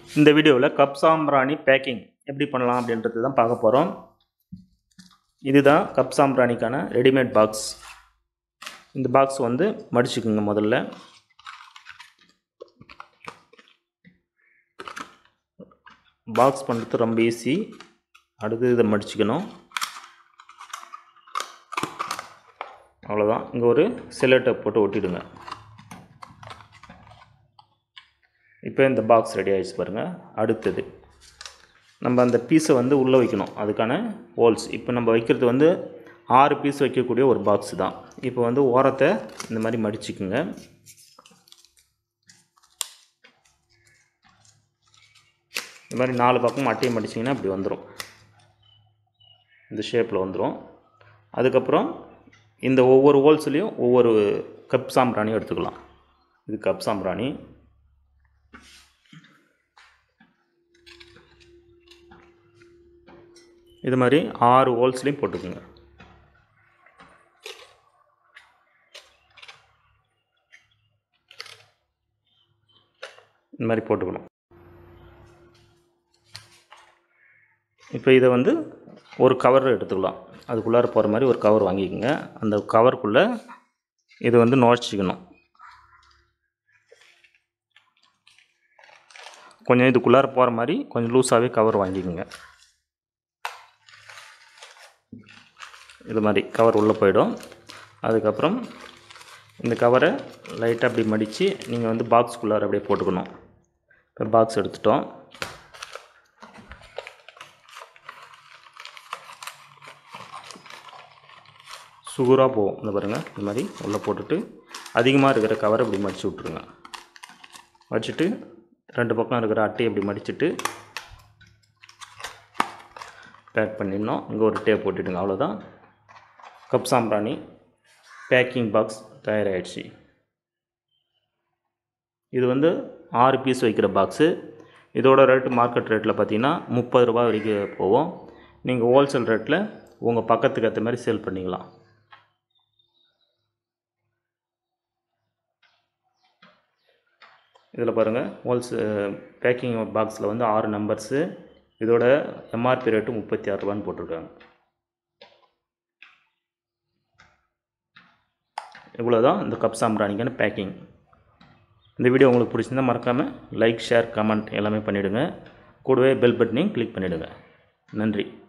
இந்த வீடியோவில் கப் சாம்பிராணி பேக்கிங் எப்படி பண்ணலாம் அப்படின்றது தான் பார்க்க போகிறோம் இதுதான் கப் சாம்பிராணிக்கான ரெடிமேட் பாக்ஸ் இந்த பாக்ஸ் வந்து மடிச்சுக்குங்க முதல்ல பாக்ஸ் பண்ணுறது ரொம்ப ஈஸி அடுத்து இதை மடிச்சுக்கணும் அவ்வளோதான் இங்கே ஒரு செல்லட்டை போட்டு ஒட்டிடுங்க இப்போ இந்த பாக்ஸ் ரெடி ஆகிடுச்சு பாருங்கள் அடுத்தது நம்ம அந்த பீஸை வந்து உள்ளே வைக்கணும் அதுக்கான ஹோல்ஸ் இப்போ நம்ம வைக்கிறது வந்து ஆறு பீஸ் வைக்கக்கூடிய ஒரு பாக்ஸ் தான் இப்போ வந்து ஓரத்தை இந்த மாதிரி மடிச்சுக்குங்க இந்த மாதிரி நாலு பக்கம் அட்டையை மடிச்சிங்கன்னா இப்படி வந்துடும் இந்த ஷேப்பில் வந்துடும் அதுக்கப்புறம் இந்த ஒவ்வொரு ஹோல்ஸ்லேயும் ஒவ்வொரு கப் சாம்பிராணியும் எடுத்துக்கலாம் இது கப் சாம்பிராணி இது மாதிரி ஆறு ஹோல்ஸ்லேயும் போட்டுக்குங்க இந்த மாதிரி போட்டுக்கணும் இப்போ இதை வந்து ஒரு கவர் எடுத்துக்கலாம் அதுக்குள்ளார போகிற மாதிரி ஒரு கவர் வாங்கிக்கோங்க அந்த கவருக்குள்ளே இதை வந்து நுழைச்சிக்கணும் கொஞ்சம் இதுக்குள்ளார போகிற மாதிரி கொஞ்சம் லூஸாகவே கவர் வாங்கிக்கோங்க இது மாதிரி கவர் உள்ளே போயிடும் அதுக்கப்புறம் இந்த கவரை லைட்டாக அப்படி மடித்து நீங்கள் வந்து பாக்ஸ்குள்ளார அப்படியே போட்டுக்கணும் இப்போ பாக்ஸ் எடுத்துட்டோம் சுகுராக போகும் இந்த பாருங்கள் இந்த மாதிரி உள்ளே போட்டுட்டு அதிகமாக இருக்கிற கவரை இப்படி மடித்து விட்ருங்க வச்சுட்டு ரெண்டு பக்கம் இருக்கிற அட்டையை இப்படி மடிச்சுட்டு பேக் பண்ணிடணும் இங்கே ஒரு டேப் போட்டுடுங்க அவ்வளோதான் கப் சாம்பிராணி பேக்கிங் பாக்ஸ் தயாராகிடுச்சு இது வந்து ஆறு பீஸ் வைக்கிற பாக்ஸு இதோட ரேட்டு மார்க்கெட் ரேட்டில் பார்த்தீங்கன்னா முப்பது ரூபா வரைக்கும் போகும் நீங்கள் ஹோல்சேல் ரேட்டில் உங்கள் பக்கத்துக்கு ஏற்ற மாதிரி சேல் பண்ணிக்கலாம் இதில் பாருங்கள் ஹோல்சே பேக்கிங் பாக்ஸில் வந்து ஆறு நம்பர்ஸு இதோட எம்ஆர்பி ரேட்டு முப்பத்தி ஆறு ரூபான்னு போட்டிருக்காங்க இவ்வளோ தான் இந்த கப் சாம்பிராணிக்கான பேக்கிங் இந்த வீடியோ உங்களுக்கு பிடிச்சிருந்தால் மறக்காமல் லைக் ஷேர் கமெண்ட் எல்லாமே பண்ணிவிடுங்க கூடவே பெல் பட்டனையும் கிளிக் பண்ணிவிடுங்க நன்றி